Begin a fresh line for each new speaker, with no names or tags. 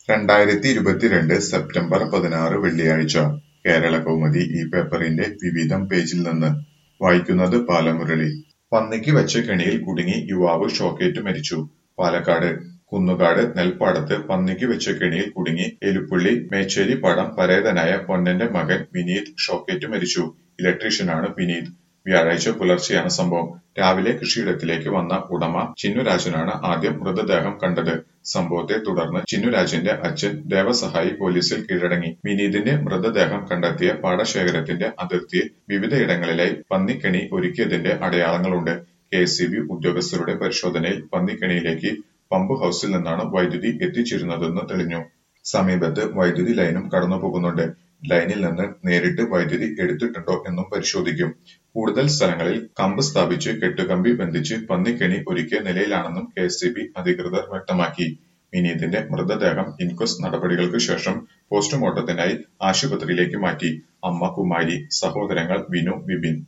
രണ്ടായിരത്തി ഇരുപത്തിരണ്ട് സെപ്റ്റംബർ പതിനാറ് വെള്ളിയാഴ്ച കേരളകൗമുദി ഈ പേപ്പറിന്റെ വിവിധം പേജിൽ നിന്ന് വായിക്കുന്നത് ബാലമുരളി പന്നിക്ക് വെച്ച കെണിയിൽ കുടുങ്ങി യുവാവ് ഷോക്കേറ്റ് മരിച്ചു പാലക്കാട് കുന്നുകാട് നെൽപ്പാടത്ത് പന്നിക്ക് വെച്ച കെണിയിൽ കുടുങ്ങി എലുപ്പുള്ളി മേച്ചേരിപ്പാടം പരേതനായ പൊന്നന്റെ മകൻ വിനീത് ഷോക്കേറ്റ് മരിച്ചു ഇലക്ട്രീഷ്യനാണ് വിനീത് വ്യാഴാഴ്ച പുലർച്ചെയാണ് സംഭവം രാവിലെ കൃഷിയിടത്തിലേക്ക് വന്ന ഉടമ ചിന്നുരാജനാണ് ആദ്യം മൃതദേഹം കണ്ടത് സംഭവത്തെ തുടർന്ന് ചിന്നുരാജന്റെ അച്ഛൻ ദേവസഹായി പോലീസിൽ കീഴടങ്ങി വിനീതിന്റെ മൃതദേഹം കണ്ടെത്തിയ പാടശേഖരത്തിന്റെ അതിർത്തിയിൽ വിവിധയിടങ്ങളിലായി പന്നിക്കെണി ഒരുക്കിയതിന്റെ അടയാളങ്ങളുണ്ട് കെ എസ് ഉദ്യോഗസ്ഥരുടെ പരിശോധനയിൽ പന്നിക്കെണിയിലേക്ക് പമ്പ് ഹൌസിൽ നിന്നാണ് വൈദ്യുതി എത്തിച്ചിരുന്നതെന്ന് തെളിഞ്ഞു സമീപത്ത് വൈദ്യുതി ലൈനും കടന്നുപോകുന്നുണ്ട് ലൈനിൽ നിന്ന് നേരിട്ട് വൈദ്യുതി എടുത്തിട്ടുണ്ടോ എന്നും പരിശോധിക്കും കൂടുതൽ സ്ഥലങ്ങളിൽ കമ്പ് സ്ഥാപിച്ച് കെട്ടുകമ്പി ബന്ധിച്ച് പന്നിക്കെണി ഒരുക്കിയ നിലയിലാണെന്നും കെ അധികൃതർ വ്യക്തമാക്കി വിനീതിന്റെ മൃതദേഹം ഇൻക്വസ്റ്റ് നടപടികൾക്ക് ശേഷം പോസ്റ്റ്മോർട്ടത്തിനായി ആശുപത്രിയിലേക്ക് മാറ്റി അമ്മ കുമാരി സഹോദരങ്ങൾ വിനു വിപിൻ